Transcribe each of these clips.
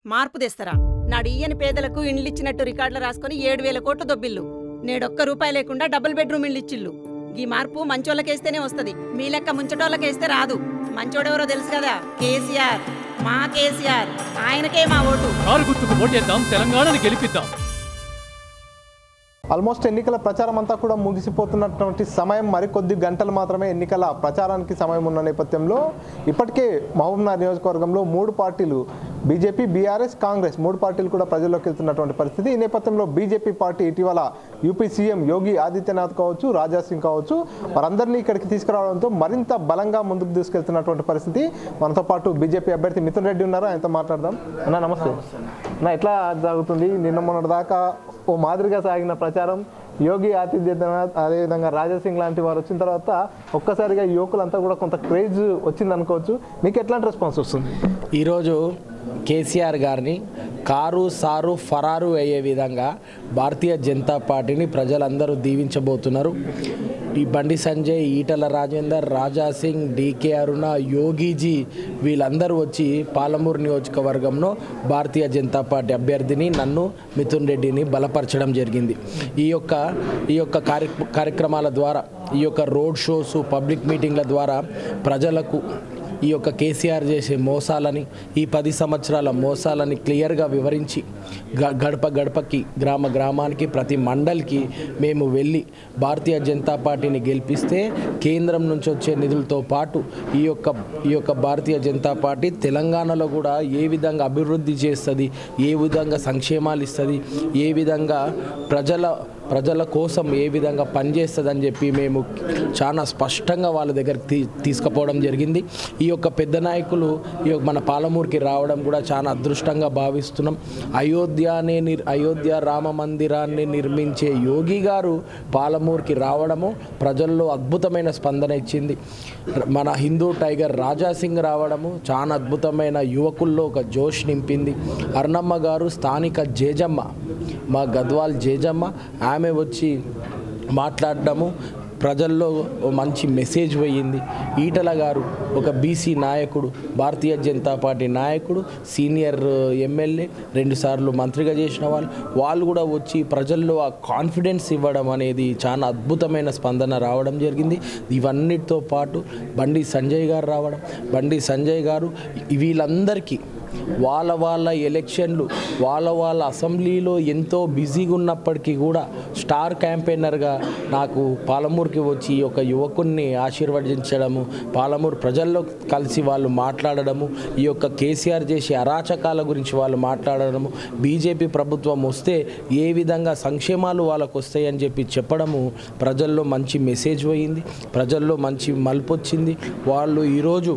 మార్పు తెస్తారా నాడు ఇయ్యని పేదలకు ఇండ్లు ఇచ్చినట్టు రికార్డులు రాసుకొని ఏడు వేల కోట్లు దొబ్బిల్లు నేడొక్క రూపాయి లేకుండా డబుల్ బెడ్రూమ్ ఇల్లు ఇచ్చిల్లు ఈ మార్పు మంచోళ్ళకేస్తేనే వస్తది మీ లెక్క ముంచటోళ్ళకేస్తే రాదు మంచోడెవరో తెలుసు కదా కేసీఆర్ మా కేసీఆర్ ఆయనకే మా ఓటు కారు గుర్తుకు ఓటేద్దాం తెలంగాణని గెలిపిద్దాం ఆల్మోస్ట్ ఎన్నికల ప్రచారం అంతా కూడా ముగిసిపోతున్నటువంటి సమయం మరికొద్ది గంటలు మాత్రమే ఎన్నికల ప్రచారానికి సమయం ఉన్న నేపథ్యంలో ఇప్పటికే మహబూబ్నగర్ నియోజకవర్గంలో మూడు పార్టీలు బీజేపీ బీఆర్ఎస్ కాంగ్రెస్ మూడు పార్టీలు కూడా ప్రజల్లోకి వెళ్తున్నటువంటి పరిస్థితి ఈ నేపథ్యంలో బీజేపీ పార్టీ ఇటీవల యూపీ సీఎం యోగి ఆదిత్యనాథ్ కావచ్చు రాజా సింగ్ కావచ్చు వారందరినీ ఇక్కడికి తీసుకురావడంతో మరింత బలంగా ముందుకు తీసుకెళ్తున్నటువంటి పరిస్థితి మనతో పాటు బీజేపీ అభ్యర్థి మిథున్ రెడ్డి ఉన్నారు ఆయనతో మాట్లాడదాం అన్న నమస్తే అన్న ఎట్లా సాగుతుంది నిన్న మొన్నటి దాకా ఓ మాదిరిగా సాగిన ప్రచారం యోగి ఆతిథ్యనాథ్ అదేవిధంగా రాజాసింగ్ లాంటి వారు వచ్చిన తర్వాత ఒక్కసారిగా యువకులంతా కూడా కొంత క్రేజ్ వచ్చింది అనుకోవచ్చు మీకు ఎట్లాంటి రెస్పాన్స్ వస్తుంది ఈరోజు కేసీఆర్ గారిని కారు సారు ఫరారు అయ్యే విధంగా భారతీయ జనతా పార్టీని ప్రజలందరూ దీవించబోతున్నారు ఈ బండి సంజయ్ ఈటల రాజేందర్ రాజా సింగ్ డీకే అరుణ యోగీజీ వీళ్ళందరూ వచ్చి పాలమూరు నియోజకవర్గంలో భారతీయ జనతా పార్టీ అభ్యర్థిని నన్ను మిథున్ రెడ్డిని బలపరచడం జరిగింది ఈ యొక్క ఈ యొక్క కార్య కార్యక్రమాల ద్వారా ఈ యొక్క రోడ్ షోస్ పబ్లిక్ మీటింగ్ల ద్వారా ప్రజలకు ఈ యొక్క కేసీఆర్ చేసే మోసాలని ఈ పది సంవత్సరాల మోసాలని క్లియర్గా వివరించి గ- గడప గడపకి గ్రామ గ్రామానికి ప్రతి మండల్కి మేము వెళ్ళి భారతీయ జనతా పార్టీని గెలిపిస్తే కేంద్రం నుంచి వచ్చే నిధులతో పాటు ఈ యొక్క ఈ యొక్క భారతీయ జనతా పార్టీ తెలంగాణలో కూడా ఏ విధంగా అభివృద్ధి చేస్తుంది ఏ విధంగా సంక్షేమాలు ఇస్తుంది ఏ విధంగా ప్రజల ప్రజల కోసం ఏ విధంగా పనిచేస్తుందని చెప్పి మేము చాలా స్పష్టంగా వాళ్ళ దగ్గరికి తీ తీసుకుపోవడం జరిగింది ఈ యొక్క పెద్ద నాయకులు ఈ యొక్క మన పాలమూరుకి రావడం కూడా చాలా అదృష్టంగా భావిస్తున్నాం అయోధ్య అనే నిర్ అయోధ్య రామ మందిరాన్ని నిర్మించే యోగి గారు పాలమూరుకి రావడము ప్రజల్లో అద్భుతమైన స్పందన ఇచ్చింది మన హిందూ టైగర్ రాజా సింగ్ రావడము చాలా అద్భుతమైన యువకుల్లో ఒక జోష్ నింపింది అర్ణమ్మ గారు స్థానిక జేజమ్మ మా గద్వాల్ జేజమ్మ ఆమె వచ్చి మాట్లాడడము ప్రజల్లో ఓ మంచి మెసేజ్ పోయింది ఈటల గారు ఒక బీసీ నాయకుడు భారతీయ జనతా పార్టీ నాయకుడు సీనియర్ ఎమ్మెల్యే రెండుసార్లు మంత్రిగా చేసిన వాళ్ళు వాళ్ళు కూడా వచ్చి ప్రజల్లో ఆ కాన్ఫిడెన్స్ ఇవ్వడం అనేది చాలా అద్భుతమైన స్పందన రావడం జరిగింది ఇవన్నిటితో పాటు బండి సంజయ్ గారు రావడం బండి సంజయ్ గారు వీళ్ళందరికీ వాళ్ళ వాళ్ళ ఎలక్షన్లు వాళ్ళ వాళ్ళ అసెంబ్లీలో ఎంతో బిజీగా ఉన్నప్పటికీ కూడా స్టార్ క్యాంపెయినర్గా నాకు పాలమూరుకి వచ్చి ఒక యువకుడిని ఆశీర్వదించడము పాలమూరు ప్రజల్లో కలిసి వాళ్ళు మాట్లాడడము ఈ యొక్క కేసీఆర్ చేసే అరాచకాల గురించి వాళ్ళు మాట్లాడడము బీజేపీ ప్రభుత్వం వస్తే ఏ విధంగా సంక్షేమాలు వాళ్ళకు వస్తాయని చెప్పి చెప్పడము ప్రజల్లో మంచి మెసేజ్ పోయింది ప్రజల్లో మంచి మలుపు వచ్చింది వాళ్ళు ఈరోజు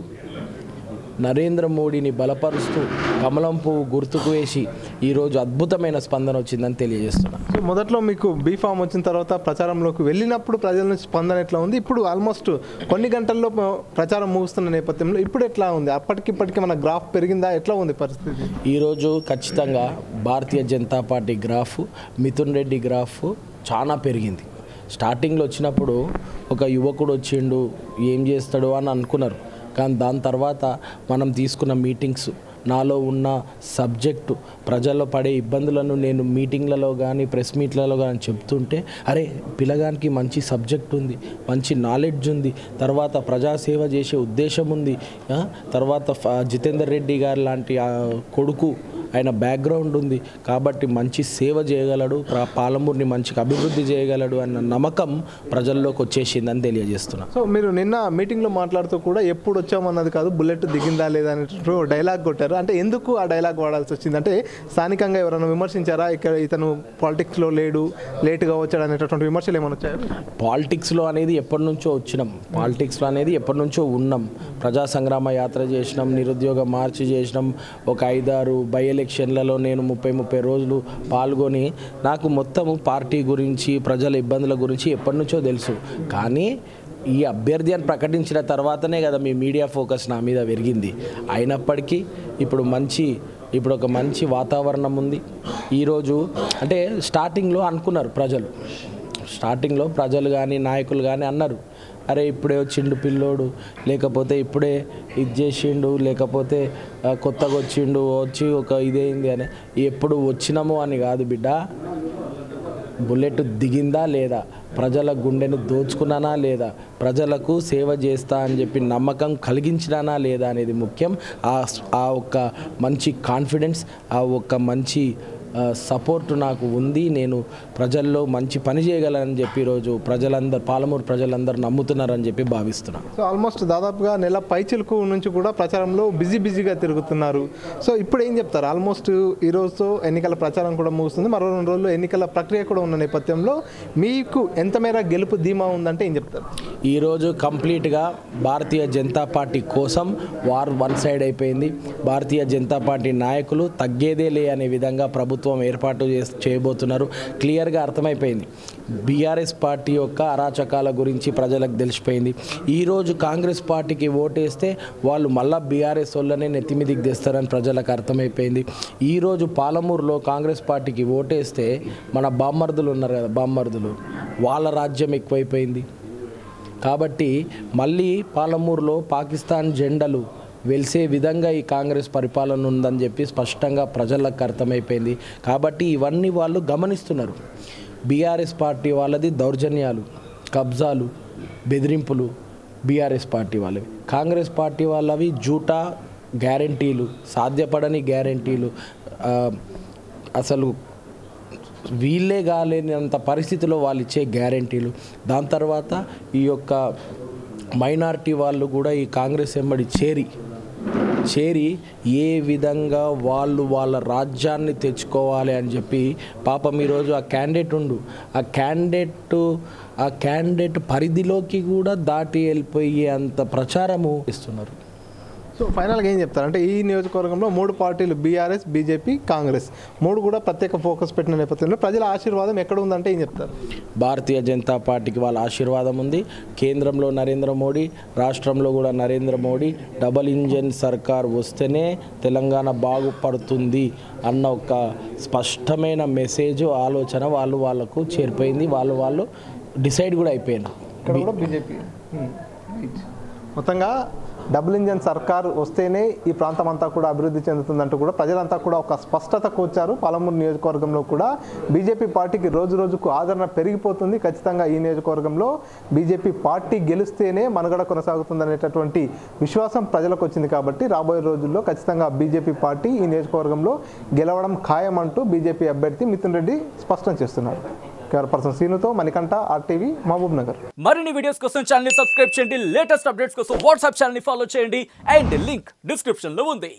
నరేంద్ర మోడీని బలపరుస్తూ కమలం పువ్వు గుర్తుకు వేసి ఈరోజు అద్భుతమైన స్పందన వచ్చిందని తెలియజేస్తున్నాను సో మొదట్లో మీకు బీఫామ్ వచ్చిన తర్వాత ప్రచారంలోకి వెళ్ళినప్పుడు ప్రజల నుంచి స్పందన ఎట్లా ఉంది ఇప్పుడు ఆల్మోస్ట్ కొన్ని గంటల్లో ప- ప్రచారం ముగుస్తున్న నేపథ్యంలో ఇప్పుడు ఎట్లా ఉంది అప్పటికిప్పటికి మన గ్రాఫ్ పెరిగిందా ఎట్లా ఉంది పరిస్థితి ఈరోజు ఖచ్చితంగా Bharatiya Janata party graph Mithun Reddy graph చాలా పెరిగింది స్టార్టింగ్లో వచ్చినప్పుడు ఒక యువకుడు వచ్చిండు ఏం చేస్తాడు అని అనుకున్నారు కానీ దాని తర్వాత మనం తీసుకున్న మీటింగ్స్ నాలో ఉన్న సబ్జెక్టు ప్రజల్లో పడే ఇబ్బందులను నేను మీటింగ్లలో కానీ ప్రెస్ మీట్లలో కానీ చెప్తుంటే అరే పిల్లగానికి మంచి సబ్జెక్ట్ ఉంది మంచి నాలెడ్జ్ ఉంది తర్వాత ప్రజాసేవ చేసే ఉద్దేశం ఉంది ఆ, తర్వాత ఫ- జితేందర్ రెడ్డి గారు లాంటి ఆ కొడుకు ఆయన బ్యాక్గ్రౌండ్ ఉంది కాబట్టి మంచి సేవ చేయగలడు ప్ర- పాలమూరుని మంచిగా అభివృద్ధి చేయగలడు అన్న నమ్మకం ప్రజల్లోకి వచ్చేసిందని తెలియజేస్తున్నా సో మీరు నిన్న మీటింగ్లో మాట్లాడుతూ కూడా ఎప్పుడు వచ్చామన్నది కాదు బుల్లెట్ దిగిందా లేదా అనేటువంటి డైలాగ్ కొట్టారు అంటే ఎందుకు ఆ డైలాగ్ వాడాల్సి వచ్చింది అంటే స్థానికంగా ఎవరైనా విమర్శించారా ఇక్కడ ఇతను పాలిటిక్స్లో లేడు లేటుగా వచ్చాడు అనేటటువంటి విమర్శలు ఏమైనా వచ్చాయా పాలిటిక్స్లో అనేది ఎప్పటి నుంచో వచ్చినాం పాలిటిక్స్లో అనేది ఎప్పటి నుంచో ఉన్నాం ప్రజా సంగ్రామ యాత్ర చేసినాం నిరుద్యోగ మార్చి చేసినాం ఒక ఐదారు బై ఎలక్షన్లలో నేను ముప్పై ముప్పై రోజులు పాల్గొని నాకు మొత్తం పార్టీ గురించి ప్రజల ఇబ్బందుల గురించి ఎప్పటి నుంచో తెలుసు కానీ ఈ అభ్యర్థి అని ప్రకటించిన తర్వాతనే కదా మీ మీడియా ఫోకస్ నా మీద పెరిగింది అయినప్పటికీ ఇప్పుడు మంచి ఇప్పుడు ఒక మంచి వాతావరణం ఉంది ఈరోజు అంటే స్టార్టింగ్లో అనుకున్నారు ప్రజలు స్టార్టింగ్లో ప్రజలు కానీ నాయకులు కానీ అన్నారు అరే ఇప్పుడే వచ్చిండు పిల్లోడు లేకపోతే ఇప్పుడే ఇది చేసిండు లేకపోతే ఆ, కొత్తగా వచ్చిండు వచ్చి ఒక ఇదేంది అని ఎప్పుడు వచ్చినాము అని కాదు బిడ్డ బుల్లెట్ దిగిందా లేదా ప్రజల గుండెను దోచుకున్నానా లేదా ప్రజలకు సేవ చేస్తా అని చెప్పి నమ్మకం కలిగించినానా లేదా అనేది ముఖ్యం ఆ ఆ ఒక్క మంచి కాన్ఫిడెన్స్ ఆ ఒక్క మంచి సపోర్ట్ నాకు ఉంది నేను ప్రజల్లో మంచి పని చేయగలనని చెప్పి ఈరోజు ప్రజలందరూ పాలమూరు ప్రజలందరూ నమ్ముతున్నారని చెప్పి భావిస్తున్నాను సో ఆల్మోస్ట్ దాదాపుగా నెల పైచిలుకు నుంచి కూడా ప్రచారంలో బిజీ బిజీగా తిరుగుతున్నారు సో ఇప్పుడు ఏం చెప్తారు ఆల్మోస్ట్ ఈ రోజుతో ఎన్నికల ప్రచారం కూడా ముగుస్తుంది మరో రెండు రోజుల్లో ఎన్నికల ప్రక్రియ కూడా ఉన్న నేపథ్యంలో మీకు ఎంత మేర గెలుపు ధీమా ఉందంటే ఏం చెప్తారు ఈరోజు కంప్లీట్గా భారతీయ జనతా పార్టీ కోసం వార్ వన్ సైడ్ అయిపోయింది భారతీయ జనతా పార్టీ నాయకులు తగ్గేదేలే అనే విధంగా ప్రభుత్వం ఏర్పాటు చేస్- చేయబోతున్నారు క్లియర్గా అర్థమైపోయింది బీఆర్ఎస్ పార్టీ యొక్క అరాచకాల గురించి ప్రజలకు తెలిసిపోయింది ఈరోజు కాంగ్రెస్ పార్టీకి ఓటేస్తే వాళ్ళు మళ్ళా బీఆర్ఎస్ వాళ్ళనే నెత్తిమిదికి తెస్తారని ప్రజలకు అర్థమైపోయింది ఈరోజు పాలమూరులో కాంగ్రెస్ పార్టీకి ఓటేస్తే మన బామ్మర్దులు ఉన్నారు కదా బామ్మర్దులు వాళ్ళ రాజ్యం ఎక్కువైపోయింది కాబట్టి మళ్ళీ పాలమూరులో పాకిస్తాన్ జెండలు వెలిసే విధంగా ఈ కాంగ్రెస్ పరిపాలన ఉందని చెప్పి స్పష్టంగా ప్రజలకు అర్థమైపోయింది కాబట్టి ఇవన్నీ వాళ్ళు గమనిస్తున్నారు బీఆర్ఎస్ పార్టీ వాళ్ళది దౌర్జన్యాలు కబ్జాలు బెదిరింపులు బీఆర్ఎస్ పార్టీ వాళ్ళవి కాంగ్రెస్ పార్టీ వాళ్ళవి జూటా గ్యారంటీలు సాధ్యపడని గ్యారంటీలు ఆ, అసలు వీళ్ళే కాలేనంత పరిస్థితిలో వాళ్ళు ఇచ్చే గ్యారంటీలు దాని తర్వాత ఈ యొక్క మైనారిటీ వాళ్ళు కూడా ఈ కాంగ్రెస్ ఎంబడి చేరి చేరి ఏ విధంగా వాళ్ళు వాళ్ళ రాజ్యాన్ని తెచ్చుకోవాలి అని చెప్పి పాపం ఈరోజు ఆ క్యాండిడేట్ ఉండు ఆ క్యాండిడేట్ ఆ క్యాండిడేట్ పరిధిలోకి కూడా దాటి వెళ్ళిపోయే అంత ప్రచారము ఇస్తున్నారు సో ఫైనల్గా ఏం చెప్తారు అంటే ఈ నియోజకవర్గంలో మూడు పార్టీలు బీఆర్ఎస్ బీజేపీ కాంగ్రెస్ మూడు కూడా ప్రత్యేక ఫోకస్ పెట్టిన నేపథ్యంలో ప్రజల ఆశీర్వాదం ఎక్కడ ఉందంటే ఏం చెప్తారు భారతీయ జనతా పార్టీకి వాళ్ళ ఆశీర్వాదం ఉంది కేంద్రంలో నరేంద్ర మోడీ రాష్ట్రంలో కూడా నరేంద్ర మోడీ డబల్ ఇంజన్ సర్కార్ వస్తేనే తెలంగాణ బాగుపడుతుంది అన్న ఒక స్పష్టమైన మెసేజ్ ఆలోచన వాళ్ళు వాళ్ళకు చేరిపోయింది వాళ్ళు వాళ్ళు డిసైడ్ కూడా అయిపోయినారు ఇక్కడ కూడా బీజేపీ మొత్తంగా డబుల్ ఇంజన్ సర్కార్ వస్తేనే ఈ ప్రాంతం అంతా కూడా అభివృద్ధి చెందుతుందంటూ కూడా ప్రజలంతా కూడా ఒక స్పష్టతకు వచ్చారు పాలమూరు నియోజకవర్గంలో కూడా బీజేపీ పార్టీకి రోజు రోజుకు ఆదరణ పెరిగిపోతుంది ఖచ్చితంగా ఈ నియోజకవర్గంలో బీజేపీ పార్టీ గెలిస్తేనే మనుగడ కొనసాగుతుందనేటటువంటి విశ్వాసం ప్రజలకు వచ్చింది కాబట్టి రాబోయే రోజుల్లో ఖచ్చితంగా బీజేపీ పార్టీ ఈ నియోజకవర్గంలో గెలవడం ఖాయం అంటూ బీజేపీ అభ్యర్థి మిథున్ రెడ్డి స్పష్టం చేస్తున్నారు కెమెరా పర్సన్ సీనుతో మణికంఠ ఆర్టీవీ మహబూబ్ నగర్ మరిన్ని వీడియోస్ కోసం ఛానల్ సబ్స్క్రైబ్ చేయండి లేటెస్ట్ అప్డేట్స్ కోసం వాట్సాప్ ఛానల్ ఫాలో చేయండి అండ్ లింక్ డిస్క్రిప్షన్ లో ఉంది